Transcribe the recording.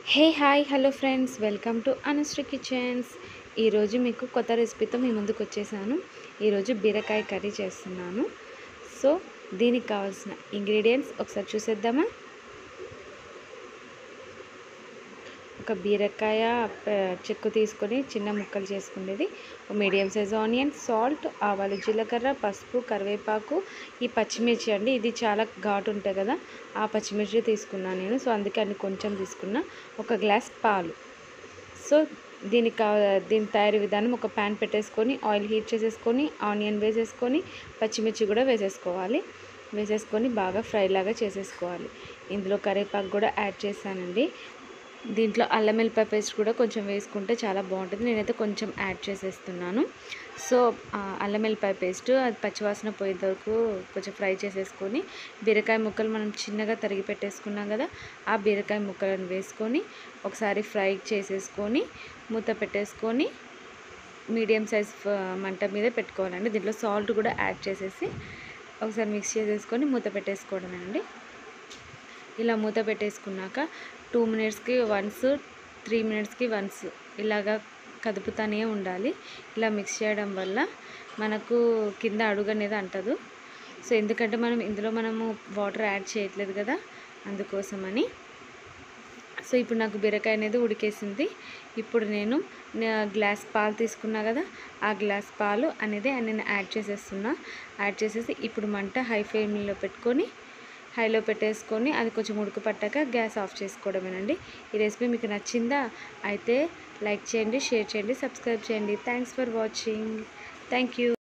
hey hi hello friends welcome to Anushree kitchens ఈరోజు మీకు కొత్త రెసిపీతో మీ ముందుకు వచ్చేసాను ఈరోజు బీరకాయ కర్రీ చేస్తున్నాను సో దీనికి కావాల్సిన ఇంగ్రీడియంట్స్ ఒకసారి చూసేద్దామా ఒక బీరకాయ ప- చెక్కు తీసుకొని చిన్న ముక్కలు చేసుకునేది మీడియం సైజ్ ఆనియన్ సాల్ట్ ఆవాలు జీలకర్ర పసుపు కరివేపాకు ఈ పచ్చిమిర్చి అండి ఇది చాలా ఘాటు ఉంటాయి కదా ఆ పచ్చిమిర్చి తీసుకున్నాను నేను సో అందుకే అన్ని కొంచెం తీసుకున్నా ఒక గ్లాస్ పాలు సో దీనికి కావ- దీని తయారీ విధానం ఒక ప్యాన్ పెట్టేసుకొని ఆయిల్ హీట్ చేసేసుకొని ఆనియన్ వేసేసుకొని పచ్చిమిర్చి కూడా వేసేసుకోవాలి వేసేసుకొని బాగా ఫ్రై లాగా చేసేసుకోవాలి ఇందులో కరివేపాకు కూడా యాడ్ చేశానండి దీంట్లో అల్లం వెల్లిపాయ పేస్ట్ కూడా కొంచెం వేసుకుంటే చాలా బాగుంటుంది నేనైతే కొంచెం యాడ్ చేసేస్తున్నాను సో ఆ, అల్లం వెల్లిపాయ పేస్ట్ అది పచ్చివాసన పోయేంత వరకు కొంచెం ఫ్రై చేసేసుకొని బీరకాయ ముక్కలు మనం చిన్నగా తరిగి పెట్టేసుకున్నాం కదా ఆ బీరకాయ ముక్కలను వేసుకొని ఒకసారి ఫ్రై చేసేసుకొని మూత పెట్టేసుకొని మీడియం సైజ్ మంట మీద పెట్టుకోవాలండి దీంట్లో సాల్ట్ కూడా యాడ్ చేసేసి ఒకసారి మిక్స్ చేసేసుకొని మూత పెట్టేసుకోవడమేనండి ఇలా మూత పెట్టేసుకున్నాక టూ మినిట్స్కి వన్స్ త్రీ మినిట్స్కి వన్స్ ఇలాగా కదుపుతానే ఉండాలి ఇలా మిక్స్ చేయడం వల్ల మనకు కింద అడుగు అనేది అంటదు సో ఎందుకంటే మనం ఇందులో మనము వాటర్ యాడ్ చేయట్లేదు కదా అందుకోసమని సో ఇప్పుడు నాకు బీరకాయ అనేది ఉడికేసింది ఇప్పుడు నేను నా గ్లాస్ పాలు తీసుకున్నా కదా ఆ గ్లాస్ పాలు అనేది నేను యాడ్ చేసేస్తున్నా యాడ్ చేసేసి ఇప్పుడు మంట హై ఫ్లేమ్లో పెట్టుకొని హైలో పెట్టేసుకొని అది కొంచెం ఉడుకు పట్టాక గ్యాస్ ఆఫ్ చేసుకోవడమేనండి ఈ రెసిపీ మీకు నచ్చిందా అయితే లైక్ చేయండి షేర్ చేయండి సబ్స్క్రైబ్ చేయండి thanks for watching thank you